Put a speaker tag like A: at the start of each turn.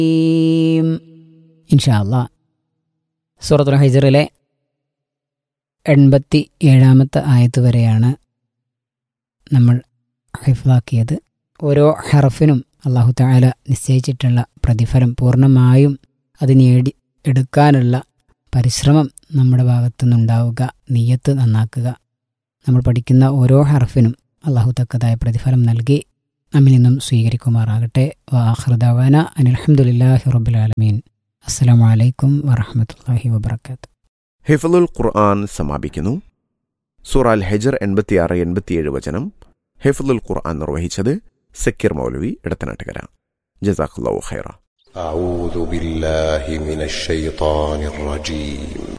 A: ഇൻഷാ അല്ലാ സൂറത്തുൽ ഹൈജറിലെ എൺപത്തി ഏഴാമത്തെ ആയത്ത് വരെയാണ് നമ്മൾ ഹൈഫാക്കിയത് ഓരോ ഹറഫിനും അള്ളാഹു താല നിശ്ചയിച്ചിട്ടുള്ള പ്രതിഫലം പൂർണ്ണമായും അത് നേടി എടുക്കാനുള്ള പരിശ്രമം നമ്മുടെ ഭാഗത്തു നിന്നുണ്ടാവുക നീയത്ത് നന്നാക്കുക നമ്മൾ പഠിക്കുന്ന ഓരോ ഹറഫിനും അള്ളാഹു തക്കതായ പ്രതിഫലം നൽകി നമ്മിൽ നിന്നും സ്വീകരിക്കുമാറാകട്ടെ വാഹൃദാവാന അനിൽഹമുല്ലാഹി റബുലാലമീൻ അസ്സലാമു അലൈക്കും വറഹമത്തല്ലാഹി വബർക്കാത്തു
B: ഹിഫലുൽ ഖുർആൻ സമാപിക്കുന്നു സൂറ അൽ ഹെജർ എൺപത്തിയാറ് എൺപത്തിയേഴ് വചനം ഹിഫലുൽ ഖുർആൻ നിർവഹിച്ചത് സക്കീർ മൗലവി ഇടത്തനാട്ടുകര ജസാഖുല്ലാഹു ഖൈറ
C: أعوذ بالله من الشيطان الرجيم